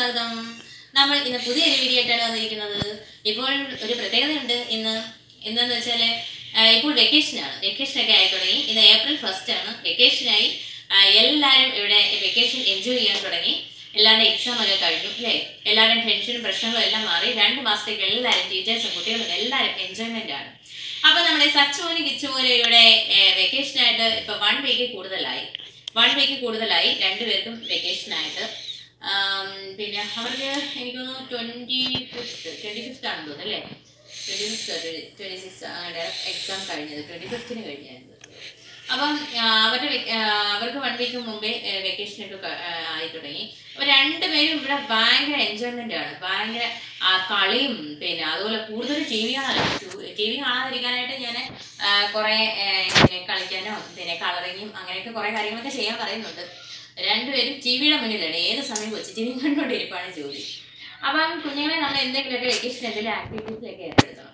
സ്വാഗതം നമ്മൾ ഇന്ന് പുതിയൊരു വീഡിയോ ആയിട്ടാണ് വന്നിരിക്കുന്നത് ഇപ്പോൾ ഒരു പ്രത്യേകതയുണ്ട് ഇന്ന് എന്താന്ന് വെച്ചാല് ആ, ഇപ്പോൾ വെക്കേഷനാണ് വെക്കേഷനൊക്കെ ആയി തുടങ്ങി ഇന്ന് ഏപ്രിൽ ഫസ്റ്റ് ആണ് വെക്കേഷനായി ആ, എല്ലാവരും ഇവിടെ വെക്കേഷൻ എൻജോയ് ചെയ്യാൻ തുടങ്ങി എല്ലാവരുടെ എക്സാം ഒക്കെ കഴിഞ്ഞു അല്ലേ എല്ലാവരുടെയും ടെൻഷനും പ്രശ്നങ്ങളും എല്ലാം മാറി രണ്ട് മാസത്തേക്ക് എല്ലാവരും ടീച്ചേഴ്സും കുട്ടികളും എല്ലാവരും എൻജോയ്മെന്റ് ആണ് അപ്പൊ നമ്മുടെ സച്ചുമോന് കിച്ചുമോന് ഇവിടെ വെക്കേഷനായിട്ട് ഇപ്പൊ വൺ വീക്ക് കൂടുതലായി വൺ വീക്ക് കൂടുതലായി രണ്ടുപേർക്കും വെക്കേഷനായിട്ട് ആം, പിന്നെ അവർക്ക് എനിക്ക് തോന്നുന്നു ട്വന്റി ഫിഫ്ത്ത് ട്വന്റി ഫിഫ്ത്ത് ആണെന്ന് തോന്നുന്നു അല്ലേ twenty fifth twenty six exam കഴിഞ്ഞത് ട്വന്റി ഫിഫ്ത്തിന് കഴിഞ്ഞായിരുന്നു അപ്പം ആ, അവരുടെ വെ- ആ, അവർക്ക് വൺ വീക്ക് മുമ്പേ വെക്കേഷൻ ഒക്കെ ക- ആ, ആയി തുടങ്ങി അപ്പൊ രണ്ടുപേരും ഇവിടെ ഭയങ്കര എൻജോയ്മെന്റ് ആണ് ഭയങ്കര ആ, കളിയും പിന്നെ അതുപോലെ കൂടുതൽ ടി വി കാണാൻ ടി വി കാണാതിരിക്കാനായിട്ട് ഞാൻ കുറെ ഇങ്ങനെ കളിക്കാനോ പിന്നെ കളറിങ്ങും അങ്ങനെയൊക്കെ കുറെ കാര്യങ്ങളൊക്കെ ചെയ്യാൻ പറയുന്നുണ്ട് രണ്ടുപേരും ടി വിയുടെ മുന്നിലാണ് ഏത് സമയം കൊച്ചു ടി വി കണ്ടുകൊണ്ടിരിപ്പാണ് ജോലി അപ്പം കുഞ്ഞുങ്ങളെ നമ്മൾ എന്തെങ്കിലുമൊക്കെ വെക്കേഷൻ എന്തെങ്കിലും ആക്ടിവിറ്റീസിലൊക്കെ ഏർപ്പെടുത്തണം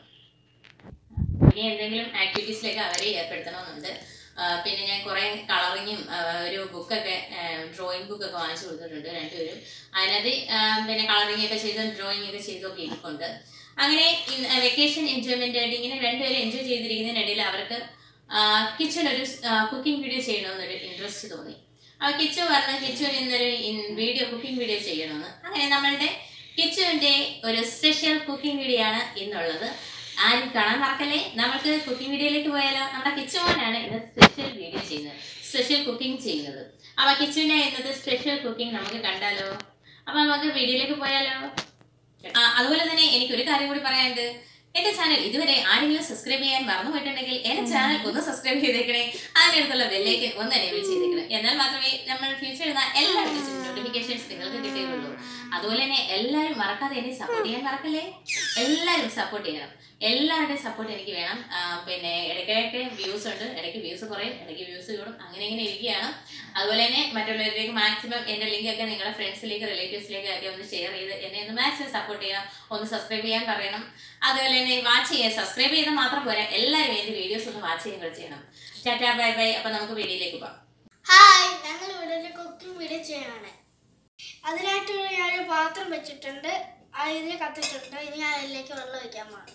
ഇനി എന്തെങ്കിലും ആക്ടിവിറ്റീസിലൊക്കെ അവരെ ഏർപ്പെടുത്തണമെന്നുണ്ട് ആ, പിന്നെ ഞാൻ കുറേ കളറിങ്ങും ഒരു ബുക്കൊക്കെ ഡ്രോയിങ് ബുക്കൊക്കെ വാങ്ങിച്ചു കൊടുത്തിട്ടുണ്ട് രണ്ടുപേരും അതിനകത്ത് ആ, പിന്നെ കളറിങ് ഒക്കെ ചെയ്തും ഡ്രോയിങ് ഒക്കെ ചെയ്തൊക്കെ ഇരിപ്പുണ്ട് അങ്ങനെ വെക്കേഷൻ എൻജോയ്മെന്റ് ആയിട്ട് ഇങ്ങനെ രണ്ടുപേരും എൻജോയ് ചെയ്തിരിക്കുന്നതിനിടയിൽ അവർക്ക് കിച്ചൺ ഒരു കുക്കിംഗ് വീഡിയോ ചെയ്യണമെന്നൊരു ഇൻട്രസ്റ്റ് തോന്നി ആ കിച്ചു പറഞ്ഞ കിച്ചുവിന് ഇന്നൊരു വീഡിയോ കുക്കിംഗ് വീഡിയോ ചെയ്യണമെന്ന് അങ്ങനെ നമ്മളുടെ കിച്ചുവിന്റെ ഒരു സ്പെഷ്യൽ കുക്കിംഗ് വീഡിയോ ആണ് ഇന്നുള്ളത് ആരും കാണാൻ മറക്കല്ലേ നമുക്ക് കുക്കിംഗ് വീഡിയോയിലേക്ക് പോയാലോ നമ്മുടെ കിച്ചുമോനാണ് ഇന്ന് സ്പെഷ്യൽ വീഡിയോ ചെയ്യുന്നത് സ്പെഷ്യൽ കുക്കിംഗ് ചെയ്യുന്നത് അപ്പൊ കിച്ചുവിന്റെ ഇന്നത്തെ സ്പെഷ്യൽ കുക്കിംഗ് നമുക്ക് കണ്ടാലോ അപ്പൊ നമുക്ക് വീഡിയോയിലേക്ക് പോയാലോ ആ, അതുപോലെ തന്നെ എനിക്ക് ഒരു കാര്യം കൂടി പറയാനുണ്ട് എന്റെ ചാനൽ ഇതുവരെ ആരെങ്കിലും സബ്സ്ക്രൈബ് ചെയ്യാൻ മറന്നു പോയിട്ടുണ്ടെങ്കിൽ എന്റെ ചാനൽ ഒന്ന് സബ്സ്ക്രൈബ് ചെയ്തേക്കണേ അതിനടുത്തുള്ള ബെല്ലേക്ക് ഒന്ന് എനേബിൾ ചെയ്തേക്കണേ എന്നാൽ മാത്രമേ നമ്മൾ ഫ്യൂച്ചർ ഇടുന്ന എല്ലാ നോട്ടിഫിക്കേഷൻസ് നിങ്ങൾക്ക് കിട്ടുകയുള്ളൂ അതുപോലെ തന്നെ എല്ലാവരും മറക്കാതെ എന്നെ സപ്പോർട്ട് ചെയ്യാൻ മറക്കല്ലേ എല്ലാവരും സപ്പോർട്ട് ചെയ്യണം എല്ലാവരുടെയും സപ്പോർട്ട് എനിക്ക് വേണം ആ, പിന്നെ ഇടയ്ക്കിടയ്ക്ക് വ്യൂസ് ഉണ്ട് ഇടയ്ക്ക് വ്യൂസ് കുറയും ഇടയ്ക്ക് വ്യൂസ് കൂടും അങ്ങനെ ഇങ്ങനെ ഇരിക്കുകയാണ് അതുപോലെ തന്നെ മറ്റുള്ളവരിലേക്ക് മാക്സിമം എൻ്റെ ലിങ്ക് ഒക്കെ നിങ്ങളുടെ ഫ്രണ്ട്സിലേക്ക് റിലേറ്റീവ്സിലേക്ക് ഒക്കെ ഒന്ന് ഷെയർ ചെയ്ത് എന്നെ ഒന്ന് മാക്സിമം സപ്പോർട്ട് ചെയ്യണം ഒന്ന് സബ്സ്ക്രൈബ് ചെയ്യാൻ പറയണം അതുപോലെ തന്നെ വാച്ച് ചെയ്യാൻ സബ്സ്ക്രൈബ് ചെയ്താൽ മാത്രം പോരാ എല്ലാവരും എൻ്റെ വീഡിയോസ് ഒന്ന് വാച്ച് ചെയ്യാൻ കൂടെ ചെയ്യണം ടാറ്റാ ബൈ ബൈ അപ്പം നമുക്ക് വീഡിയോയിലേക്ക് പോകാം ഹായ് ഞങ്ങൾ ഇവിടെ ഒരു കുക്കിംഗ് വീഡിയോ ചെയ്യാണ് അതിനായിട്ട് ഞാനൊരു പാത്രം വെച്ചിട്ടുണ്ട് ആ ഇതിൽ കത്തിച്ചിട്ടുണ്ട് ഇനി ഞാൻ അതിലേക്ക് വെള്ളം ഒഴിക്കാൻ പോകണം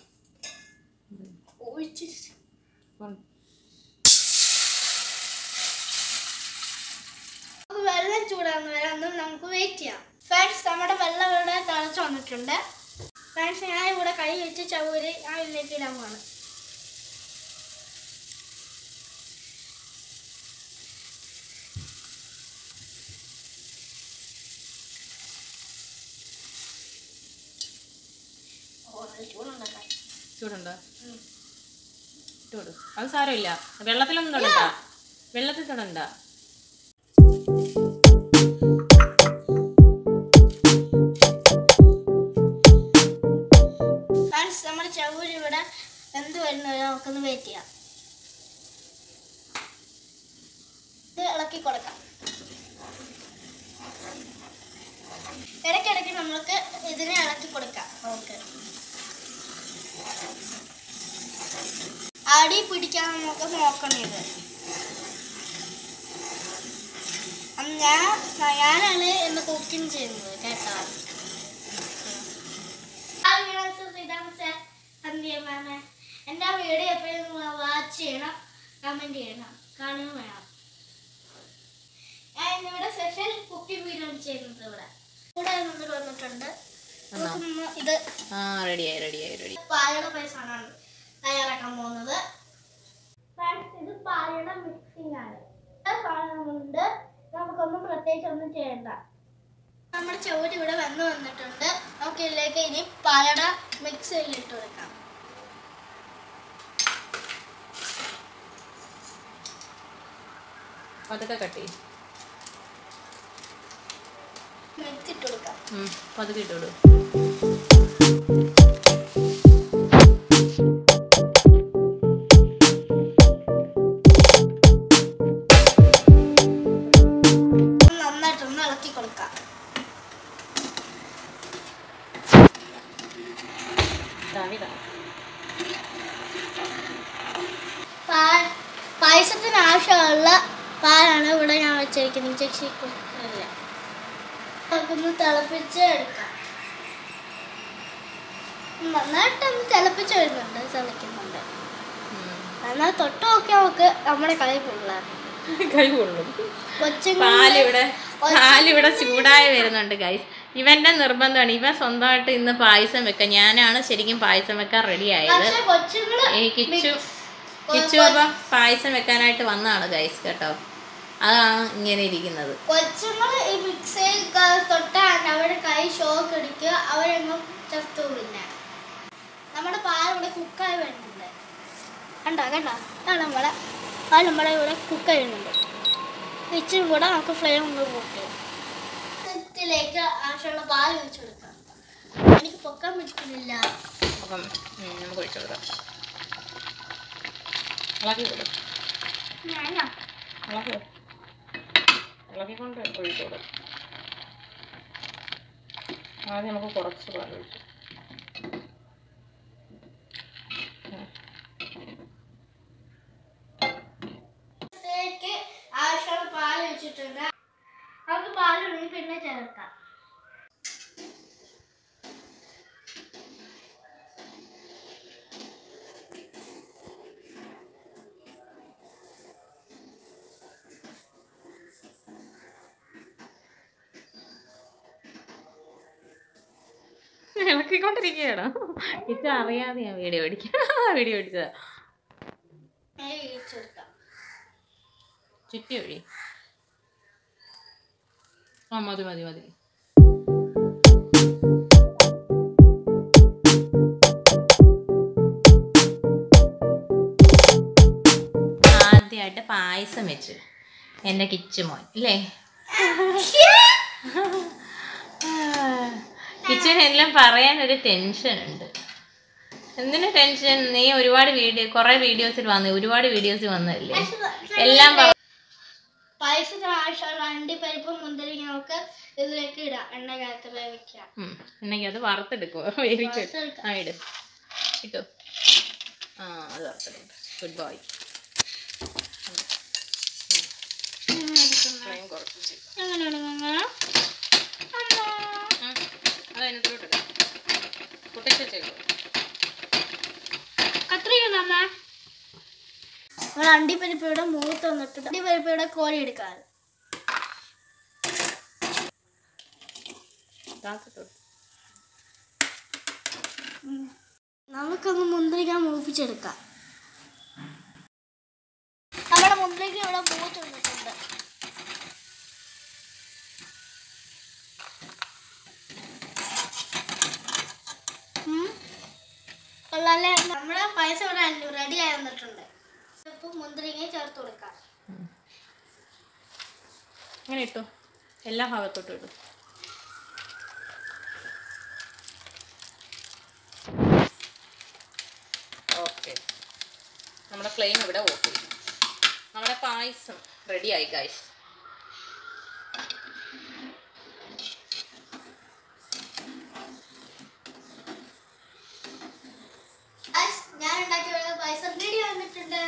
ഒഴിച്ചിട്ട് നമുക്ക് വെള്ളം ചൂടാകുന്ന വരെ ഒന്ന് നമുക്ക് വെയിറ്റ് ചെയ്യാം ഫ്രണ്ട്സ് നമ്മുടെ വെള്ളം ഇവിടെ തിളച്ച് വന്നിട്ടുണ്ട് ഫ്രണ്ട്സ് ഞാൻ ഇവിടെ കൈ വെച്ച് ചവര് ഞാൻ ഇതിലേക്ക് ഇടാൻ പോകണം ഓ നല്ല ചൂടുണ്ടാക്കാൻ ചൂടുണ്ടോ ചൂട് അത് സാരമില്ല വെള്ളത്തിലൊന്നും തൊടണ്ട വെള്ളത്തിൽ തൊടണ്ട ഫ്രണ്ട്സ് നമ്മുടെ ചവൂര് ഇവിടെ എന്ത് വരുന്നത് നമുക്കൊന്ന് വെയിറ്റ് ചെയ്യാം ഇത് ഇളക്കി കൊടുക്കാം ഇടയ്ക്കിടയ്ക്ക് നമ്മൾക്ക് ഇതിനെ ഇളക്കി കൊടുക്കാം ഓക്കെ അടി പിടിക്കാൻ നമുക്ക് നോക്കണം ഇത് അന്ന് ഞാൻ ഞാനാണ് ഇന്ന് കുക്കിംഗ് ചെയ്യുന്നത് കേട്ടോ എൻ്റെ വീഡിയോ എപ്പോഴും നിങ്ങൾ വാച്ച് ചെയ്യണം കമൻറ്റ് ചെയ്യണം കാണുകയും വേണം ഞാൻ ഇന്നിവിടെ സ്പെഷ്യൽ കുക്കിംഗ് വീഡിയോ ചെയ്യുന്നത് ഇവിടെ കൂടെ നിന്ന് വന്നിട്ടുണ്ട് നമുക്ക് ഇത് ആ റെഡിയായി റെഡിയായി റെഡി പാലയുടെ പൈസാണ് തയ്യാറാക്കാൻ പോകുന്നത് ഫ്രണ്ട്സ് ഇത് പാലയുടെ മിക്സിംഗ് ആണ് എല്ലാ സാധനങ്ങളുണ്ട് നമുക്കൊന്നും പ്രത്യേകിച്ച് ഒന്നും ചെയ്യണ്ട നമ്മുടെ ചോറ് ഇവിടെ വന്ന് വന്നിട്ടുണ്ട് നമുക്ക് ഇതിലേക്ക് ഇനി പാലയുടെ മിക്സ് ഇട്ട് കൊടുക്കാം പതുക്കെ കട്ടി മിക്സ് ഇട്ട് കൊടുക്കാം പതുക്കെ ഇട്ടോളൂ നന്നായിട്ടൊന്ന് ഇളക്കി കൊടുക്കാം പാൽ പായസത്തിന് ആവശ്യമുള്ള പാലാണ് ഇവിടെ ഞാൻ വെച്ചിരിക്കുന്നത് ചെക്ഷി കുക്കറിൽ നമുക്കൊന്ന് തിളപ്പിച്ച് എടുക്കാം നന്നായിട്ടൊന്ന് തിളപ്പിച്ച് വരുന്നുണ്ട് തിളയ്ക്കുന്നുണ്ട് എന്നാൽ തൊട്ട് നോക്കി നമുക്ക് നമ്മുടെ കൈ പൊള്ളാം കൈ കൊള്ളും കൊച്ചുങ്ങൾ പാലിവിടെ പാലിവിടെ ചൂടായി വരുന്നുണ്ട് ഗൈസ് ഇവന്റെ നിർബന്ധമാണ് ഇവൻ സ്വന്തമായിട്ട് ഇന്ന് പായസം വെക്കാൻ ഞാനാണ് ശരിക്കും പായസം വെക്കാൻ റെഡി ആയത് പക്ഷെ കൊച്ചുങ്ങള് ഈ കിച്ചു കിച്ചു അപ്പം പായസം വെക്കാനായിട്ട് വന്നതാണ് ഗൈസ് കേട്ടോ അതാണ് ഇങ്ങനെ ഇരിക്കുന്നത് കൊച്ചുങ്ങള് ഈ മിക്സിയിൽ തൊട്ടാണ് അവരുടെ കൈ ഷോക്ക് അടിക്കുക അവരെങ്ങും ചത്തു പിന്നെ നമ്മുടെ പാൽ ഇവിടെ കുക്കായി വരുന്നുണ്ട് കണ്ടോ കണ്ടോ അതാണ് നമ്മളെ പാൽ നമ്മളെ ഇവിടെ കുക്കായി വരുന്നുണ്ട് ഇച്ചിരി കൂടെ നമുക്ക് ഫ്ലെയിം ഒന്ന് കൂട്ടി ത്തിലേക്ക് ആവശ്യമുള്ള പാൽ ഒഴിച്ചു കൊടുക്കാം എനിക്ക് പൊക്കാൻ പറ്റുന്നില്ല അപ്പം ഉം, നമുക്ക് ഒഴിച്ചു കൊടുക്കാം ഇളക്കി കൊടുക്കും ഞാനാ ഇളക്കി ഇളക്കിക്കൊണ്ട് ഒഴിച്ചു കൊടുക്കും ആദ്യം നമുക്ക് കുറച്ച് പാൽ ഒഴിച്ചു ഇതിലേക്ക് ആവശ്യമുള്ള പാൽ ഒഴിച്ചിട്ടുണ്ട് നമുക്ക് പാൽ ഒഴിഞ്ഞ് പിന്നെ ചേർക്കാം ഇളക്കിക്കൊണ്ടിരിക്കുകയാണോ ഇത് അറിയാതെ ഞാൻ വീഡിയോ പിടിക്കാം വീഡിയോ പിടിച്ചതാ ഞാൻ ഒഴിച്ചെടുക്കാം ചുറ്റി ഒഴി ആ മതി മതി മതി ആദ്യമായിട്ട് പായസം വെച്ചു എൻ്റെ കിച്ചുമോൻ അല്ലേ കിച്ചൻ എല്ലാം പറയാൻ ഒരു ടെൻഷൻ ഉണ്ട് എന്തിനു ടെൻഷൻ നീ ഒരുപാട് വീഡിയോ കുറെ വീഡിയോസിൽ വന്നു ഒരുപാട് വീഡിയോസിൽ വന്നതല്ലേ എല്ലാം പറ- പായസത്തിന് ആവശ്യമുള്ള അണ്ടിപ്പരിപ്പും മുന്തിരിങ്ങ നമുക്ക് ഇതിലേക്ക് ഇടാം എണ്ണക്കകത്ത് വേവിക്കാം ഉം. എന്നെങ്കിൽ അത് വറുത്തെടുക്കുവോ വേവിക്കും വറുത്തെടുക്കാം. ആ ഇട് കിട്ടോ ആ അത് വറുത്തെടുക്കും ഗുഡ് ബോയ് ഫ്ലെയിം കുറച്ച് ചെയ്തു. എങ്ങനെയാണ് മങ്ങ ഉം. അത് അതിനകത്തോട്ട് ഇട്. പൊട്ടിച്ച് വെച്ചേക്കോ കത്രിക അമ്മ നമ്മൾ അണ്ടിപ്പരിപ്പയുടെ മൂത്ത് വന്നിട്ട് അണ്ടിപ്പരിപ്പയുടെ കോരി എടുക്കാം താത്തിട്ടോട്ട് നമുക്കൊന്ന് മുന്തിരിക്ക മൂപ്പിച്ചെടുക്കാം നമ്മുടെ മുന്തിരിക്ക ഇവിടെ മൂത്ത് വന്നിട്ടുണ്ട് ഉം. കൊള്ളാല്ലേ നമ്മുടെ പൈസ ഇവിടെ റെഡി ആയി വന്നിട്ടുണ്ട് ഇപ്പം മുന്തിരിങ്ങ ചേർത്ത് കൊടുക്കാം അങ്ങനെ ഇട്ടു എല്ലാ ഭാഗത്തോട്ടും ഇട്ടു ഓക്കെ നമ്മുടെ ഫ്ലെയിം ഇവിടെ ഓഫ് ചെയ്തു നമ്മുടെ പായസം റെഡിയായി ഗൈസ് Guys, ഞാൻ ഉണ്ടാക്കി വരുന്ന പായസം റെഡി വന്നിട്ടുണ്ട്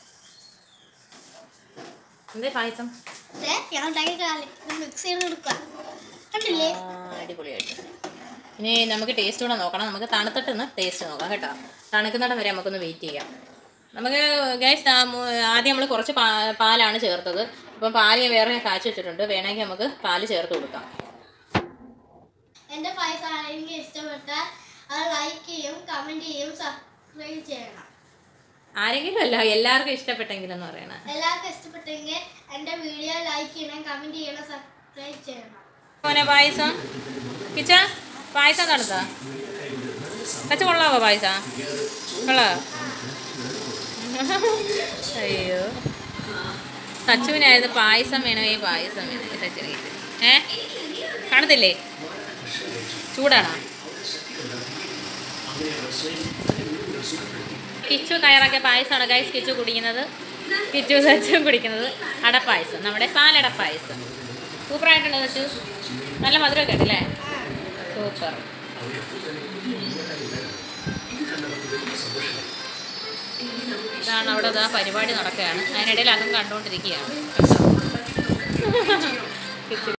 എന്തേ പായസം ദേ, ഞാൻ ഉണ്ടാക്കി മിക്സ് ചെയ്ത് കൊടുക്കാം കണ്ടില്ലേ ആ, അടിപൊളിയായിട്ട് ഇനി നമുക്ക് ടേസ്റ്റ് കൂടെ നോക്കണം നമുക്ക് തണുത്തിട്ടൊന്ന് ടേസ്റ്റ് നോക്കാം കേട്ടോ തണുക്കുന്നിടം വരെ നമുക്കൊന്ന് വെയിറ്റ് ചെയ്യാം നമുക്ക് ഗൈസ് ആദ്യം നമ്മൾ കുറച്ച് പാ- പാലാണ് ചേർത്തത് അപ്പം പാല് ഞാൻ വേറെ കാച്ചി വെച്ചിട്ടുണ്ട് വേണമെങ്കിൽ നമുക്ക് പാല് ചേർത്ത് കൊടുക്കാം എന്റെ പായസം ആരെങ്കിലും ഇഷ്ടപ്പെട്ടാൽ അത് ലൈക്ക് ചെയ്യും കമന്റ് ചെയ്യും സബ്സ്ക്രൈബ് ചെയ്യണം ആരെങ്കിലും അല്ല എല്ലാവർക്കും ഇഷ്ടപ്പെട്ടെങ്കിലെന്ന് പറയണ എല്ലാവർക്കും ഇഷ്ടപ്പെട്ടെങ്കിൽ എന്റെ വീഡിയോ ലൈക്ക് ചെയ്യണം കമന്റ് ചെയ്യണം സബ്സ്ക്രൈബ് ചെയ്യണം മോനെ പായസം കിച്ച പായസം തണുത്താ കച്ച കൊള്ളാവോ പായസം കൊള്ളാവോ അയ്യോ സച്ചുവിനായിരുന്നു പായസം വേണോ ഈ പായസം വേണോ ഈ സച്ചിന് ഏ കാണത്തില്ലേ ചൂടാണോ കിച്ചു തയ്യാറാക്കിയ പായസമാണ് ഗൈസ് കിച്ചു കുടിക്കുന്നത് കിച്ചു സച്ചു കുടിക്കുന്നത് അടപ്പായസം നമ്മുടെ പാലടപ്പായസം സൂപ്പറായിട്ടുണ്ട് സച്ചു നല്ല മധുരമൊക്കെ ഉണ്ടല്ലേ സൂപ്പർ ഇതാണ് അവിടെ ഇതാ പരിപാടി നടക്കുകയാണ് അതിനിടയിൽ അതും കണ്ടുകൊണ്ടിരിക്കുകയാണ് കിച്ചു